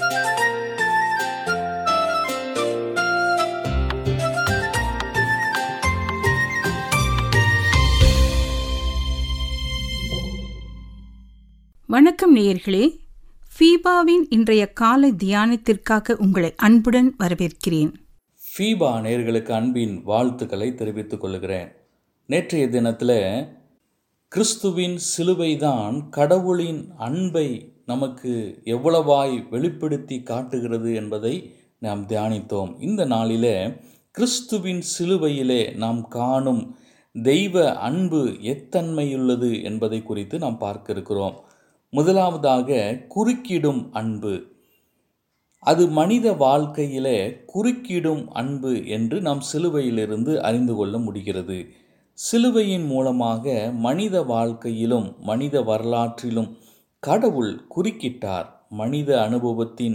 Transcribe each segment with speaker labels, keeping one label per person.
Speaker 1: வணக்கம் நேயர்களே ஃபீபாவின் இன்றைய காலை தியானத்திற்காக உங்களை அன்புடன் வரவேற்கிறேன்
Speaker 2: ஃபீபா நேர்களுக்கு அன்பின் வாழ்த்துக்களை தெரிவித்துக் கொள்கிறேன் நேற்றைய தினத்தில் கிறிஸ்துவின் சிலுவைதான் கடவுளின் அன்பை நமக்கு எவ்வளவாய் வெளிப்படுத்தி காட்டுகிறது என்பதை நாம் தியானித்தோம் இந்த நாளிலே கிறிஸ்துவின் சிலுவையிலே நாம் காணும் தெய்வ அன்பு எத்தன்மையுள்ளது என்பதை குறித்து நாம் பார்க்க இருக்கிறோம் முதலாவதாக குறுக்கிடும் அன்பு அது மனித வாழ்க்கையிலே குறுக்கிடும் அன்பு என்று நாம் சிலுவையிலிருந்து அறிந்து கொள்ள முடிகிறது சிலுவையின் மூலமாக மனித வாழ்க்கையிலும் மனித வரலாற்றிலும் கடவுள் குறுக்கிட்டார் மனித அனுபவத்தின்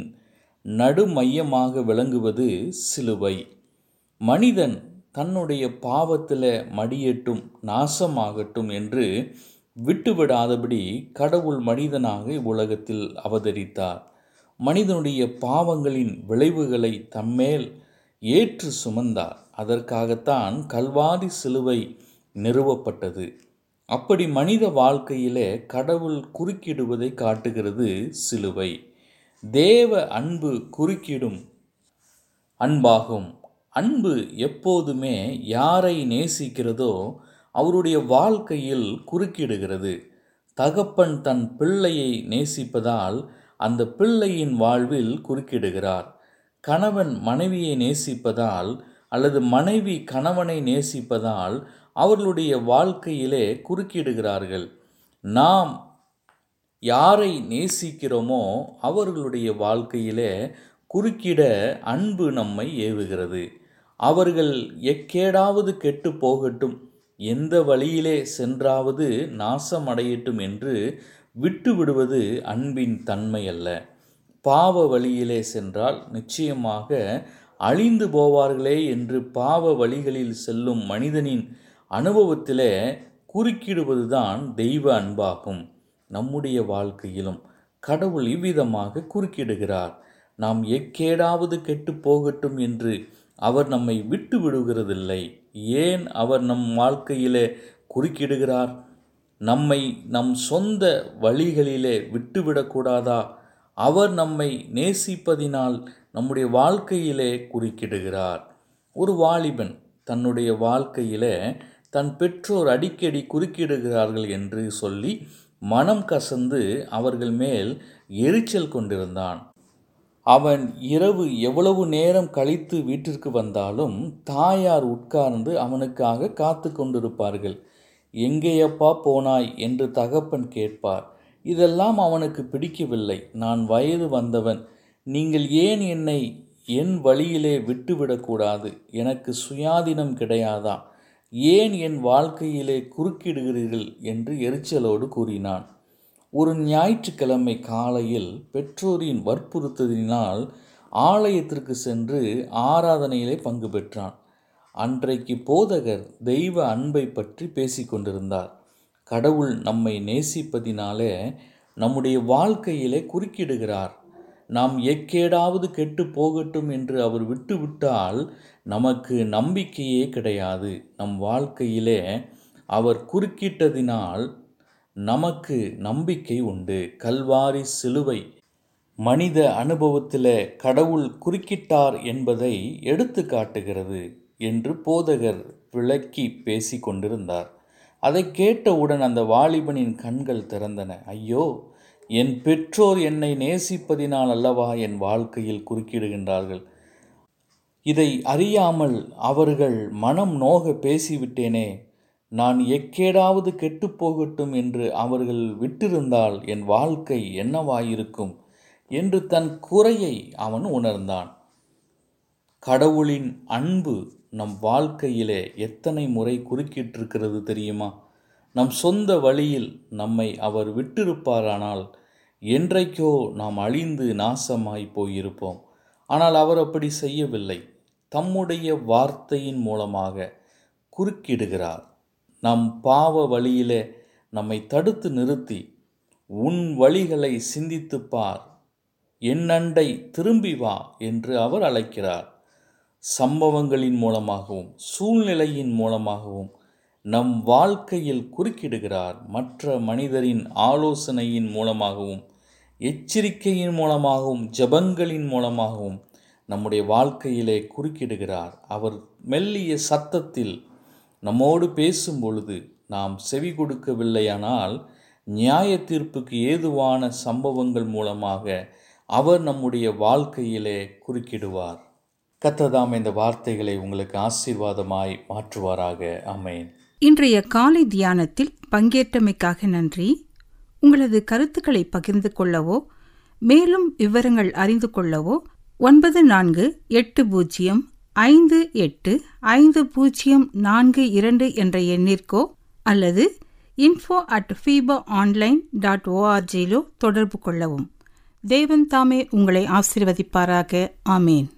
Speaker 2: நடுமையமாக விளங்குவது சிலுவை மனிதன் தன்னுடைய பாவத்தில் மடியட்டும் நாசமாகட்டும் என்று விட்டுவிடாதபடி கடவுள் மனிதனாக இவ்வுலகத்தில் அவதரித்தார் மனிதனுடைய பாவங்களின் விளைவுகளை தம்மேல் ஏற்று சுமந்தார் அதற்காகத்தான் கல்வாரி சிலுவை நிறுவப்பட்டது அப்படி மனித வாழ்க்கையிலே கடவுள் குறுக்கிடுவதை காட்டுகிறது சிலுவை தேவ அன்பு குறுக்கிடும் அன்பாகும் அன்பு எப்போதுமே யாரை நேசிக்கிறதோ அவருடைய வாழ்க்கையில் குறுக்கிடுகிறது தகப்பன் தன் பிள்ளையை நேசிப்பதால் அந்த பிள்ளையின் வாழ்வில் குறுக்கிடுகிறார் கணவன் மனைவியை நேசிப்பதால் அல்லது மனைவி கணவனை நேசிப்பதால் அவர்களுடைய வாழ்க்கையிலே குறுக்கிடுகிறார்கள் நாம் யாரை நேசிக்கிறோமோ அவர்களுடைய வாழ்க்கையிலே குறுக்கிட அன்பு நம்மை ஏவுகிறது அவர்கள் எக்கேடாவது கெட்டு போகட்டும் எந்த வழியிலே சென்றாவது நாசமடையட்டும் என்று விட்டு விடுவது அன்பின் தன்மை அல்ல பாவ வழியிலே சென்றால் நிச்சயமாக அழிந்து போவார்களே என்று பாவ வழிகளில் செல்லும் மனிதனின் அனுபவத்திலே குறுக்கிடுவதுதான் தெய்வ அன்பாகும் நம்முடைய வாழ்க்கையிலும் கடவுள் இவ்விதமாக குறுக்கிடுகிறார் நாம் எக்கேடாவது கெட்டு போகட்டும் என்று அவர் நம்மை விட்டு விடுகிறதில்லை ஏன் அவர் நம் வாழ்க்கையிலே குறுக்கிடுகிறார் நம்மை நம் சொந்த வழிகளிலே விட்டுவிடக்கூடாதா அவர் நம்மை நேசிப்பதினால் நம்முடைய வாழ்க்கையிலே குறுக்கிடுகிறார் ஒரு வாலிபன் தன்னுடைய வாழ்க்கையிலே தன் பெற்றோர் அடிக்கடி குறுக்கிடுகிறார்கள் என்று சொல்லி மனம் கசந்து அவர்கள் மேல் எரிச்சல் கொண்டிருந்தான் அவன் இரவு எவ்வளவு நேரம் கழித்து வீட்டிற்கு வந்தாலும் தாயார் உட்கார்ந்து அவனுக்காக காத்து கொண்டிருப்பார்கள் எங்கேயப்பா போனாய் என்று தகப்பன் கேட்பார் இதெல்லாம் அவனுக்கு பிடிக்கவில்லை நான் வயது வந்தவன் நீங்கள் ஏன் என்னை என் வழியிலே விட்டுவிடக்கூடாது எனக்கு சுயாதீனம் கிடையாதா ஏன் என் வாழ்க்கையிலே குறுக்கிடுகிறீர்கள் என்று எரிச்சலோடு கூறினான் ஒரு ஞாயிற்றுக்கிழமை காலையில் பெற்றோரின் வற்புறுத்தலினால் ஆலயத்திற்கு சென்று ஆராதனையிலே பங்கு பெற்றான் அன்றைக்கு போதகர் தெய்வ அன்பை பற்றி பேசிக்கொண்டிருந்தார் கடவுள் நம்மை நேசிப்பதினாலே நம்முடைய வாழ்க்கையிலே குறுக்கிடுகிறார் நாம் எக்கேடாவது கெட்டு போகட்டும் என்று அவர் விட்டுவிட்டால் நமக்கு நம்பிக்கையே கிடையாது நம் வாழ்க்கையிலே அவர் குறுக்கிட்டதினால் நமக்கு நம்பிக்கை உண்டு கல்வாரி சிலுவை மனித அனுபவத்தில் கடவுள் குறுக்கிட்டார் என்பதை எடுத்து காட்டுகிறது என்று போதகர் விளக்கி பேசி கொண்டிருந்தார் அதை கேட்டவுடன் அந்த வாலிபனின் கண்கள் திறந்தன ஐயோ என் பெற்றோர் என்னை நேசிப்பதினால் அல்லவா என் வாழ்க்கையில் குறுக்கிடுகின்றார்கள் இதை அறியாமல் அவர்கள் மனம் நோக பேசிவிட்டேனே நான் எக்கேடாவது கெட்டுப்போகட்டும் என்று அவர்கள் விட்டிருந்தால் என் வாழ்க்கை என்னவாயிருக்கும் என்று தன் குறையை அவன் உணர்ந்தான் கடவுளின் அன்பு நம் வாழ்க்கையிலே எத்தனை முறை குறுக்கிட்டிருக்கிறது தெரியுமா நம் சொந்த வழியில் நம்மை அவர் விட்டிருப்பாரானால் என்றைக்கோ நாம் அழிந்து நாசமாய் போயிருப்போம் ஆனால் அவர் அப்படி செய்யவில்லை தம்முடைய வார்த்தையின் மூலமாக குறுக்கிடுகிறார் நம் பாவ வழியிலே நம்மை தடுத்து நிறுத்தி உன் வழிகளை சிந்தித்துப் பார் என் அண்டை திரும்பி வா என்று அவர் அழைக்கிறார் சம்பவங்களின் மூலமாகவும் சூழ்நிலையின் மூலமாகவும் நம் வாழ்க்கையில் குறுக்கிடுகிறார் மற்ற மனிதரின் ஆலோசனையின் மூலமாகவும் எச்சரிக்கையின் மூலமாகவும் ஜபங்களின் மூலமாகவும் நம்முடைய வாழ்க்கையிலே குறுக்கிடுகிறார் அவர் மெல்லிய சத்தத்தில் நம்மோடு பேசும் பொழுது நாம் செவி கொடுக்கவில்லையானால் நியாய தீர்ப்புக்கு ஏதுவான சம்பவங்கள் மூலமாக அவர் நம்முடைய வாழ்க்கையிலே குறுக்கிடுவார் கத்ததாம் இந்த வார்த்தைகளை உங்களுக்கு ஆசீர்வாதமாய் மாற்றுவாராக அமேன்
Speaker 1: இன்றைய காலை தியானத்தில் பங்கேற்றமைக்காக நன்றி உங்களது கருத்துக்களை பகிர்ந்து கொள்ளவோ மேலும் விவரங்கள் அறிந்து கொள்ளவோ ஒன்பது நான்கு எட்டு பூஜ்ஜியம் ஐந்து எட்டு ஐந்து பூஜ்ஜியம் நான்கு இரண்டு என்ற எண்ணிற்கோ அல்லது info at FIBA online dot ஓஆர்ஜியிலோ தொடர்பு கொள்ளவும் தேவன் தாமே உங்களை ஆசீர்வதிப்பாராக ஆமேன்